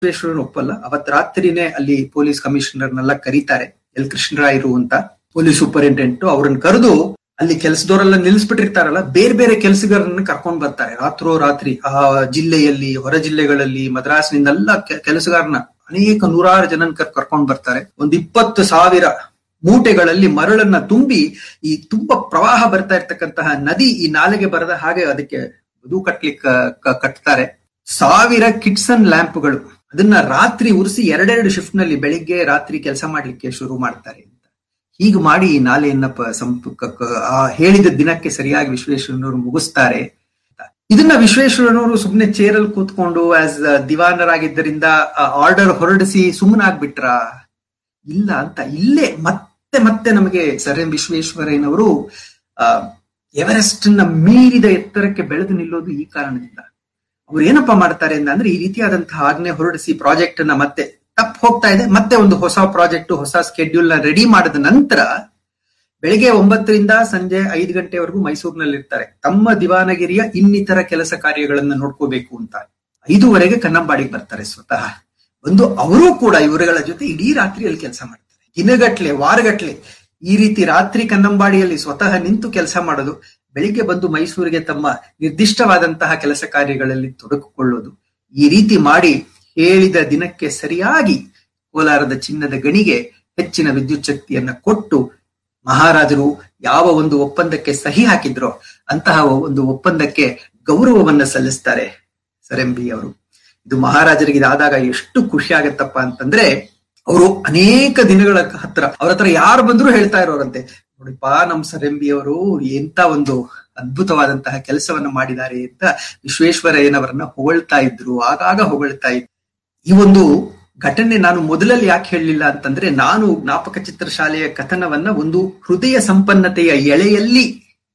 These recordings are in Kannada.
ವಿಶ್ವೇಶ್ವರನ್ ಒಪ್ಪಲ್ಲ ಅವತ್ ರಾತ್ರಿನೇ ಅಲ್ಲಿ ಪೊಲೀಸ್ ಕಮಿಷನರ್ನೆಲ್ಲ ಕರೀತಾರೆ ಎಲ್ ಕೃಷ್ಣರಾಯರು ಅಂತ ಪೊಲೀಸ್ ಸೂಪರಿಂಟೆಂಡೆಂಟ್ ಅವ್ರನ್ನ ಕರೆದು ಅಲ್ಲಿ ಕೆಲಸದವರೆಲ್ಲ ನಿಲ್ಲಿಸ್ಬಿಟ್ಟಿರ್ತಾರಲ್ಲ ಬೇರೆ ಬೇರೆ ಕೆಲಸಗಾರರನ್ನ ಕರ್ಕೊಂಡ್ ಬರ್ತಾರೆ ರಾತ್ರೋ ರಾತ್ರಿ ಆ ಜಿಲ್ಲೆಯಲ್ಲಿ ಹೊರ ಜಿಲ್ಲೆಗಳಲ್ಲಿ ಮದ್ರಾಸ್ನಿಂದೆಲ್ಲ ಕೆಲಸಗಾರನ ಅನೇಕ ನೂರಾರು ಜನನ್ ಕರ್ಕೊಂಡ್ ಬರ್ತಾರೆ ಒಂದ್ ಇಪ್ಪತ್ತು ಸಾವಿರ ಮೂಟೆಗಳಲ್ಲಿ ಮರಳನ್ನ ತುಂಬಿ ಈ ತುಂಬಾ ಪ್ರವಾಹ ಬರ್ತಾ ಇರ್ತಕ್ಕಂತಹ ನದಿ ಈ ನಾಲೆಗೆ ಬರದ ಹಾಗೆ ಅದಕ್ಕೆ ಅದು ಕಟ್ಲಿಕ್ಕೆ ಕಟ್ತಾರೆ ಸಾವಿರ ಕಿಟ್ಸನ್ ಲ್ಯಾಂಪ್ಗಳು ಅದನ್ನ ರಾತ್ರಿ ಉರಿಸಿ ಎರಡೆರಡು ಶಿಫ್ಟ್ ನಲ್ಲಿ ಬೆಳಿಗ್ಗೆ ರಾತ್ರಿ ಕೆಲಸ ಮಾಡ್ಲಿಕ್ಕೆ ಶುರು ಮಾಡ್ತಾರೆ ಅಂತ ಹೀಗೆ ಮಾಡಿ ಈ ನಾಲೆಯನ್ನ ಸಂಪರ್ಕ ಆ ಹೇಳಿದ ದಿನಕ್ಕೆ ಸರಿಯಾಗಿ ವಿಶ್ವೇಶ್ವರನವರು ಮುಗಿಸ್ತಾರೆ ಇದನ್ನ ವಿಶ್ವೇಶ್ವರನವರು ಸುಮ್ನೆ ಚೇರಲ್ಲಿ ಕೂತ್ಕೊಂಡು ಆಸ್ ದಿವಾನರಾಗಿದ್ದರಿಂದ ಆರ್ಡರ್ ಹೊರಡಿಸಿ ಸುಮ್ಮನಾಗ್ಬಿಟ್ರ ಇಲ್ಲ ಅಂತ ಇಲ್ಲೇ ಮತ್ತೆ ಮತ್ತೆ ನಮಗೆ ಸರ್ ಎಂ ವಿಶ್ವೇಶ್ವರಯ್ಯನವರು ಆ ಎವರೆಸ್ಟ್ ನ ಮೀರಿದ ಎತ್ತರಕ್ಕೆ ಬೆಳೆದು ನಿಲ್ಲೋದು ಈ ಕಾರಣದಿಂದ ಅವ್ರು ಏನಪ್ಪಾ ಮಾಡ್ತಾರೆ ಅಂದ್ರೆ ಈ ರೀತಿಯಾದಂತಹ ಆಜ್ಞೆ ಹೊರಡಿಸಿ ಪ್ರಾಜೆಕ್ಟ್ ನ ಮತ್ತೆ ತಪ್ಪು ಹೋಗ್ತಾ ಇದೆ ಮತ್ತೆ ಒಂದು ಹೊಸ ಪ್ರಾಜೆಕ್ಟ್ ಹೊಸ ಸ್ಕೆಡ್ಯೂಲ್ ನ ರೆಡಿ ಮಾಡಿದ ನಂತರ ಬೆಳಿಗ್ಗೆ ಒಂಬತ್ತರಿಂದ ಸಂಜೆ ಐದು ಗಂಟೆವರೆಗೂ ಮೈಸೂರಿನಲ್ಲಿ ಇರ್ತಾರೆ ತಮ್ಮ ದಿವಾನಗಿರಿಯ ಇನ್ನಿತರ ಕೆಲಸ ಕಾರ್ಯಗಳನ್ನ ನೋಡ್ಕೋಬೇಕು ಅಂತ ಐದುವರೆಗೆ ಕನ್ನಂಬಾಡಿಗೆ ಬರ್ತಾರೆ ಸ್ವತಃ ಒಂದು ಅವರು ಕೂಡ ಇವರುಗಳ ಜೊತೆ ಇಡೀ ರಾತ್ರಿಯಲ್ಲಿ ಕೆಲಸ ಮಾಡ್ತಾರೆ ದಿನಗಟ್ಲೆ ವಾರಗಟ್ಲೆ ಈ ರೀತಿ ರಾತ್ರಿ ಕನ್ನಂಬಾಡಿಯಲ್ಲಿ ಸ್ವತಃ ನಿಂತು ಕೆಲಸ ಮಾಡೋದು ಬೆಳಿಗ್ಗೆ ಬಂದು ಮೈಸೂರಿಗೆ ತಮ್ಮ ನಿರ್ದಿಷ್ಟವಾದಂತಹ ಕೆಲಸ ಕಾರ್ಯಗಳಲ್ಲಿ ತೊಡಗಿಕೊಳ್ಳೋದು ಈ ರೀತಿ ಮಾಡಿ ಹೇಳಿದ ದಿನಕ್ಕೆ ಸರಿಯಾಗಿ ಕೋಲಾರದ ಚಿನ್ನದ ಗಣಿಗೆ ಹೆಚ್ಚಿನ ವಿದ್ಯುತ್ ಶಕ್ತಿಯನ್ನ ಕೊಟ್ಟು ಮಹಾರಾಜರು ಯಾವ ಒಂದು ಒಪ್ಪಂದಕ್ಕೆ ಸಹಿ ಹಾಕಿದ್ರೋ ಅಂತಹ ಒಂದು ಒಪ್ಪಂದಕ್ಕೆ ಗೌರವವನ್ನ ಸಲ್ಲಿಸ್ತಾರೆ ಸರಂಬಿ ಅವರು ಇದು ಮಹಾರಾಜರಿಗೆ ಇದಾದಾಗ ಎಷ್ಟು ಖುಷಿ ಆಗತ್ತಪ್ಪ ಅಂತಂದ್ರೆ ಅವರು ಅನೇಕ ದಿನಗಳ ಹತ್ರ ಅವ್ರ ಹತ್ರ ಯಾರು ಬಂದ್ರು ಹೇಳ್ತಾ ಇರೋರಂತೆ ನೋಡಿಪ್ಪ ನಮ್ ಸರಂಬಿ ಅವರು ಎಂತ ಒಂದು ಅದ್ಭುತವಾದಂತಹ ಕೆಲಸವನ್ನ ಮಾಡಿದ್ದಾರೆ ಅಂತ ವಿಶ್ವೇಶ್ವರಯ್ಯನವರನ್ನ ಹೊಗಳ್ತಾ ಇದ್ರು ಆಗಾಗ ಹೊಗಳ್ತಾ ಇದ್ರು ಈ ಒಂದು ಘಟನೆ ನಾನು ಮೊದಲಲ್ಲಿ ಯಾಕೆ ಹೇಳಲಿಲ್ಲ ಅಂತಂದ್ರೆ ನಾನು ಜ್ಞಾಪಕ ಚಿತ್ರಶಾಲೆಯ ಕಥನವನ್ನ ಒಂದು ಹೃದಯ ಸಂಪನ್ನತೆಯ ಎಳೆಯಲ್ಲಿ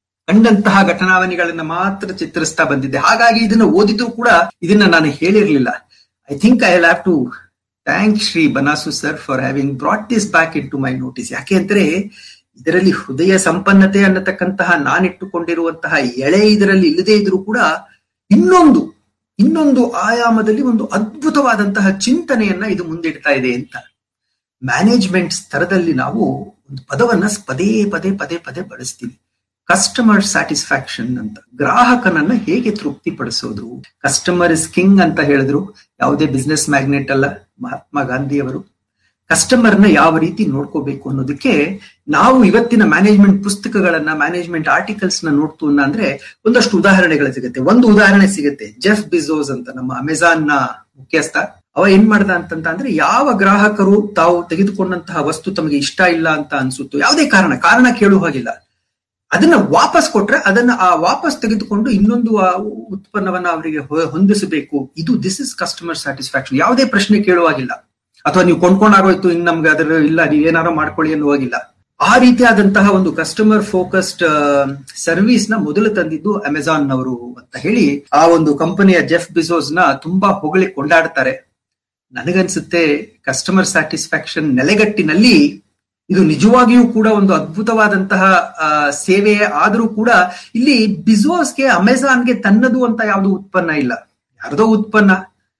ಕಂಡಂತಹ ಘಟನಾವಣಿಗಳನ್ನ ಮಾತ್ರ ಚಿತ್ರಿಸ್ತಾ ಬಂದಿದ್ದೆ ಹಾಗಾಗಿ ಇದನ್ನ ಓದಿದ್ರು ಕೂಡ ಇದನ್ನ ನಾನು ಹೇಳಿರ್ಲಿಲ್ಲ I think I have to thank Shri Banasu sir for having brought this back into my notice ಯಾಕೆ ಅಂದ್ರೆ ಇದರಲ್ಲಿ ಹೃದಯ ಸಂಪನ್ನತೆ ಅನ್ನತಕ್ಕಂತಹ ನಾನಿಟ್ಟುಕೊಂಡಿರುವಂತಹ ಎಳೆ ಇದರಲ್ಲಿ ಇಲ್ಲದೆ ಇದ್ರೂ ಕೂಡ ಇನ್ನೊಂದು ಇನ್ನೊಂದು ಆಯಾಮದಲ್ಲಿ ಒಂದು ಅದ್ಭುತವಾದಂತಹ ಚಿಂತನೆಯನ್ನ ಇದು ಮುಂದಿಡ್ತಾ ಇದೆ ಅಂತ ಮ್ಯಾನೇಜ್ಮೆಂಟ್ ಸ್ತರದಲ್ಲಿ ನಾವು ಒಂದು ಪದವನ್ನ ಪದೇ ಪದೇ ಪದೇ ಪದೇ ಬಳಸ್ತೀವಿ ಕಸ್ಟಮರ್ ಸ್ಯಾಟಿಸ್ಫ್ಯಾಕ್ಷನ್ ಅಂತ ಗ್ರಾಹಕನನ್ನ ಹೇಗೆ ತೃಪ್ತಿಪಡಿಸೋದು ಕಸ್ಟಮರ್ ಇಸ್ ಕಿಂಗ್ ಅಂತ ಹೇಳಿದ್ರು ಯಾವುದೇ ಬಿಸ್ನೆಸ್ ಮ್ಯಾಗ್ನೆಟ್ ಅಲ್ಲ ಮಹಾತ್ಮ ಗಾಂಧಿಯವರು ಕಸ್ಟಮರ್ನ ಯಾವ ರೀತಿ ನೋಡ್ಕೋಬೇಕು ಅನ್ನೋದಕ್ಕೆ ನಾವು ಇವತ್ತಿನ ಮ್ಯಾನೇಜ್ಮೆಂಟ್ ಪುಸ್ತಕಗಳನ್ನ ಮ್ಯಾನೇಜ್ಮೆಂಟ್ ಆರ್ಟಿಕಲ್ಸ್ ನ ನೋಡ್ತು ಅಂದ್ರೆ ಒಂದಷ್ಟು ಉದಾಹರಣೆಗಳು ಸಿಗುತ್ತೆ ಒಂದು ಉದಾಹರಣೆ ಸಿಗುತ್ತೆ ಜೆಫ್ ಬಿಜೋಸ್ ಅಂತ ನಮ್ಮ ಅಮೆಜಾನ್ ನ ಮುಖ್ಯಸ್ಥ ಅವ ಏನ್ ಮಾಡ್ದ ಅಂತಂತ ಅಂದ್ರೆ ಯಾವ ಗ್ರಾಹಕರು ತಾವು ತೆಗೆದುಕೊಂಡಂತಹ ವಸ್ತು ತಮಗೆ ಇಷ್ಟ ಇಲ್ಲ ಅಂತ ಅನ್ಸುತ್ತೋ ಯಾವುದೇ ಕಾರಣ ಕಾರಣ ಕೇಳುವ ಹಾಗಿಲ್ಲ ಅದನ್ನ ವಾಪಸ್ ಕೊಟ್ರೆ ಅದನ್ನ ಆ ವಾಪಸ್ ತೆಗೆದುಕೊಂಡು ಇನ್ನೊಂದು ಉತ್ಪನ್ನವನ್ನ ಅವರಿಗೆ ಹೊಂದಿಸಬೇಕು ಇದು ದಿಸ್ ಇಸ್ ಕಸ್ಟಮರ್ ಸ್ಯಾಟಿಸ್ಫ್ಯಾಕ್ಷನ್ ಯಾವುದೇ ಪ್ರಶ್ನೆ ಕೇಳುವಾಗಿಲ್ಲ ಅಥವಾ ನೀವು ಕೊಂಡ್ಕೊಂಡಾಗೋಯ್ತು ಇನ್ ನಮ್ಗೆ ಅದರ ಇಲ್ಲ ನೀವೇನಾರು ಮಾಡ್ಕೊಳ್ಳಿ ಅನ್ನುವಾಗಿಲ್ಲ ಆ ರೀತಿಯಾದಂತಹ ಒಂದು ಕಸ್ಟಮರ್ ಫೋಕಸ್ಡ್ ಸರ್ವಿಸ್ ನ ಮೊದಲು ತಂದಿದ್ದು ಅಮೆಜಾನ್ ನವರು ಅಂತ ಹೇಳಿ ಆ ಒಂದು ಕಂಪನಿಯ ಜೆಫ್ ಬಿಸೋಸ್ ನ ತುಂಬಾ ಹೊಗಳಿ ಕೊಂಡಾಡ್ತಾರೆ ನನಗನ್ಸುತ್ತೆ ಕಸ್ಟಮರ್ ಸ್ಯಾಟಿಸ್ಫ್ಯಾಕ್ಷನ್ ನೆಲೆಗಟ್ಟಿನಲ್ಲಿ ಇದು ನಿಜವಾಗಿಯೂ ಕೂಡ ಒಂದು ಅದ್ಭುತವಾದಂತಹ ಸೇವೆ ಆದರೂ ಕೂಡ ಇಲ್ಲಿ ಬಿಸೋಸ್ಗೆ ಅಮೆಜಾನ್ಗೆ ತನ್ನದು ಅಂತ ಯಾವುದು ಉತ್ಪನ್ನ ಇಲ್ಲ ಯಾರ್ದೋ ಉತ್ಪನ್ನ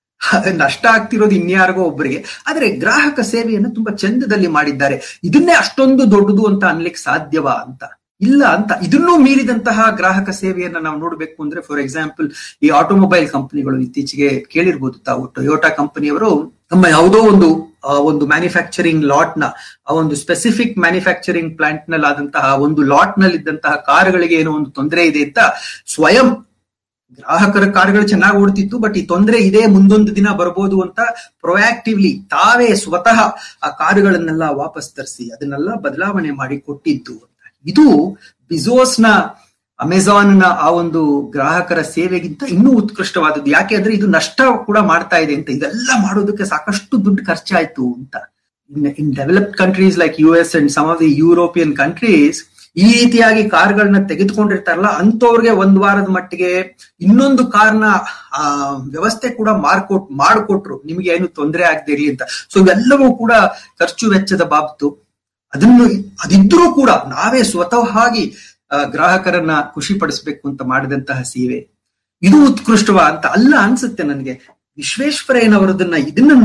ನಷ್ಟ ಆಗ್ತಿರೋದು ಇನ್ಯಾರಿಗೋ ಒಬ್ಬರಿಗೆ ಆದ್ರೆ ಗ್ರಾಹಕ ಸೇವೆಯನ್ನು ತುಂಬಾ ಚಂದದಲ್ಲಿ ಮಾಡಿದ್ದಾರೆ ಇದನ್ನೇ ಅಷ್ಟೊಂದು ದೊಡ್ಡದು ಅಂತ ಅನ್ಲಿಕ್ಕೆ ಸಾಧ್ಯವಾ ಅಂತ ಇಲ್ಲ ಅಂತ ಇದನ್ನೂ ಮೀರಿದಂತಹ ಗ್ರಾಹಕ ಸೇವೆಯನ್ನ ನಾವು ನೋಡ್ಬೇಕು ಅಂದ್ರೆ ಫಾರ್ ಎಕ್ಸಾಂಪಲ್ ಈ ಆಟೋಮೊಬೈಲ್ ಕಂಪನಿಗಳು ಇತ್ತೀಚೆಗೆ ಕೇಳಿರ್ಬೋದು ತಾವು ಟೊಯೋಟಾ ಕಂಪನಿಯವರು ನಮ್ಮ ಯಾವುದೋ ಒಂದು ಒಂದು ಮ್ಯಾನುಫ್ಯಾಕ್ಚರಿಂಗ್ ಲಾಟ್ ನ ಆ ಒಂದು ಸ್ಪೆಸಿಫಿಕ್ ಮ್ಯಾನುಫ್ಯಾಕ್ಚರಿಂಗ್ ಪ್ಲಾಂಟ್ ನಲ್ಲಿ ಆದಂತಹ ಒಂದು ಲಾಟ್ ನಲ್ಲಿ ಇದ್ದಂತಹ ಕಾರುಗಳಿಗೆ ಏನೋ ಒಂದು ತೊಂದರೆ ಇದೆ ಅಂತ ಸ್ವಯಂ ಗ್ರಾಹಕರ ಕಾರ್ಗಳು ಚೆನ್ನಾಗಿ ಓಡ್ತಿತ್ತು ಬಟ್ ಈ ತೊಂದರೆ ಇದೆ ಮುಂದೊಂದು ದಿನ ಬರ್ಬೋದು ಅಂತ ಪ್ರೊಯಾಕ್ಟಿವ್ಲಿ ತಾವೇ ಸ್ವತಃ ಆ ಕಾರುಗಳನ್ನೆಲ್ಲ ವಾಪಸ್ ತರಿಸಿ ಅದನ್ನೆಲ್ಲ ಬದಲಾವಣೆ ಮಾಡಿ ಕೊಟ್ಟಿದ್ದು ಅಂತ ಇದು ಬಿಸೋಸ್ ನ ಅಮೆಜಾನ್ ನ ಆ ಒಂದು ಗ್ರಾಹಕರ ಸೇವೆಗಿಂತ ಇನ್ನೂ ಉತ್ಕೃಷ್ಟವಾದದ್ದು ಯಾಕೆ ಅಂದ್ರೆ ಇದು ನಷ್ಟ ಕೂಡ ಮಾಡ್ತಾ ಇದೆ ಅಂತ ಇದೆಲ್ಲ ಮಾಡೋದಕ್ಕೆ ಸಾಕಷ್ಟು ದುಡ್ಡು ಖರ್ಚಾಯ್ತು ಅಂತ in developed countries like U S and some of the European countries ಈ ರೀತಿಯಾಗಿ ಕಾರ್ಗಳನ್ನ ತೆಗೆದುಕೊಂಡಿರ್ತಾರಲ್ಲ ಅಂತವ್ರಿಗೆ ಒಂದ್ ವಾರದ ಮಟ್ಟಿಗೆ ಇನ್ನೊಂದು ಕಾರ್ನ ಆ ವ್ಯವಸ್ಥೆ ಕೂಡ ಮಾರ್ಕೊಟ್ ಮಾಡಿಕೊಟ್ರು ನಿಮ್ಗೆ ಏನು ತೊಂದರೆ ಆಗದೆ ಇರ್ಲಿ ಅಂತ ಸೊ ಇವೆಲ್ಲವೂ ಕೂಡ ಖರ್ಚು ವೆಚ್ಚದ ಬಾಬ್ತು ಅದನ್ನು ಅದಿದ್ರೂ ಕೂಡ ನಾವೇ ಸ್ವತಃ ಆಗಿ ಗ್ರಾಹಕರನ್ನ ಖುಷಿ ಪಡಿಸ್ಬೇಕು ಅಂತ ಮಾಡಿದಂತಹ ಸೇವೆ ಇದು ಉತ್ಕೃಷ್ಟವ ಅಂತ ಅಲ್ಲ ಅನ್ಸುತ್ತೆ ನನಗೆ ವಿಶ್ವೇಶ್ವರಯ್ಯನವರದನ್ನ ಇದನ್ನ